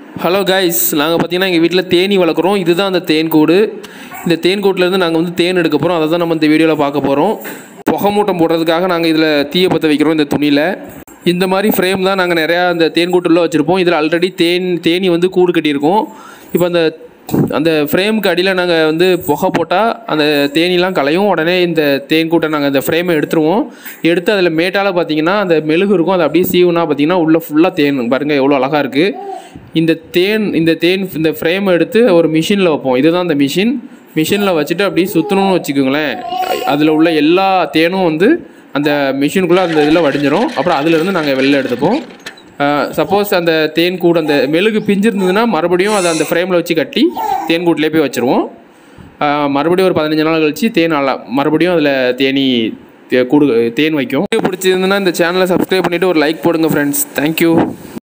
hello guys நாங்கள் பார்த்தீங்கன்னா எங்கள் வீட்டில் தேனி வளர்க்குறோம் இதுதான் அந்த தேன் கூடு இந்த தேன் கூட்டிலேருந்து நாங்கள் வந்து தேன் எடுக்க போகிறோம் அதை தான் நம்ம இந்த வீடியோவில் பார்க்க போகிறோம் புகை மூட்டம் போடுறதுக்காக நாங்கள் இதில் தீயை பற்ற வைக்கிறோம் இந்த துணியில் இந்த மாதிரி ஃப்ரேம் தான் நாங்கள் நிறையா அந்த தேன் கூட்டுள்ள வச்சுருப்போம் இதில் ஆல்ரெடி தேன் தேனி வந்து கூடு கட்டியிருக்கோம் இப்போ அந்த அந்த ஃப்ரேமுக்கு அடியில் நாங்கள் வந்து புகை போட்டால் அந்த தேனிலாம் கலையும் உடனே இந்த தேன் கூட்டை நாங்கள் இந்த ஃப்ரேமை எடுத்துருவோம் எடுத்து அதில் மேட்டால் பார்த்தீங்கன்னா அந்த மெழுகு இருக்கும் அதை அப்படியே சீவுனா பார்த்தீங்கன்னா உள்ளே ஃபுல்லாக தேன் பாருங்கள் எவ்வளோ அழகாக இருக்குது இந்த தேன் இந்த தேன் இந்த ஃப்ரேமை எடுத்து ஒரு மிஷினில் வைப்போம் இதுதான் அந்த மிஷின் மிஷினில் வச்சுட்டு அப்படியே சுற்றணும்னு வச்சுக்கோங்களேன் அதில் உள்ள எல்லா தேனும் வந்து அந்த மிஷினுக்குள்ளே அந்த இதில் வடிஞ்சிரும் அப்புறம் அதிலிருந்து நாங்கள் வெளில எடுத்துப்போம் சப்போஸ் அந்த தேன் கூடு அந்த மெழுகு பிஞ்சிருந்ததுன்னா மறுபடியும் அதை அந்த ஃப்ரேமில் வச்சு கட்டி தேன் கூட்டிலே போய் வச்சுருவோம் ஆஹ் மறுபடியும் ஒரு பதினஞ்சு நாள் கழிச்சு தேன் நல்லா மறுபடியும் அதில் தேனி தே- கூடு தேன் வைக்கும் பிடிச்சிருந்துன்னா இந்த சேனலை சப்ஸ்கிரைப் பண்ணிவிட்டு ஒரு லைக் போடுங்க ஃப்ரெண்ட்ஸ் தேங்க்யூ